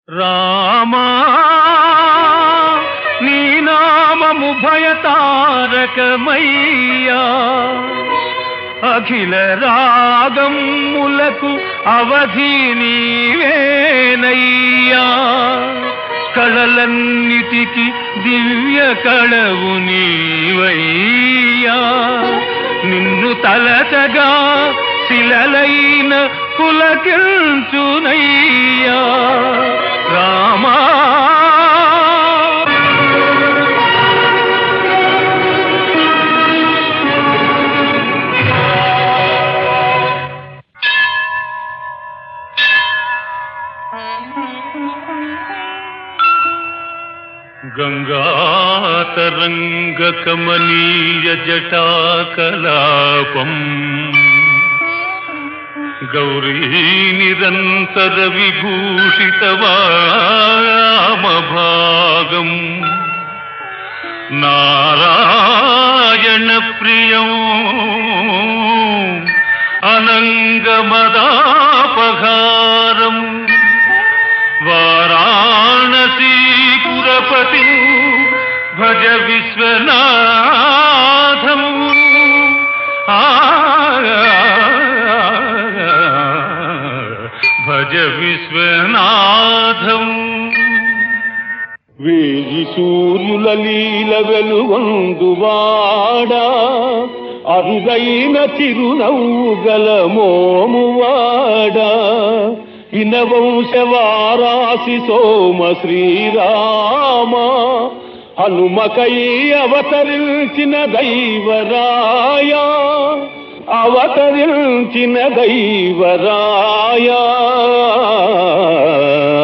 రామా నీ నామము భయతారకమయ్యా అఖిల రాగములకు అవధి నీవేనయ్యా కళలన్నిటికి దివ్య కళవు నీవయ్యా నిన్ను తలచగా శిలలైన పులకించునయ్యా రామా గంగాతరంగ కమనీయ జటాకలాపం గౌరీ నిరంతర విభూషిత వామభాగం నారాయణ ప్రియం అనంగమదాపహారం వారాణసీపురపతి భజ విశ్వనాథం ఆ భజ విశ్వనాథం వేయి సూర్యుల లీల వెలుగొందువాడా అరుదైన చిరునవ్వు గల మోమువాడా ఇనవంశవారాసి సోమ శ్రీరామ హనుమకై అవతరించిన దైవరాయా అవతరించిన దైవరాయా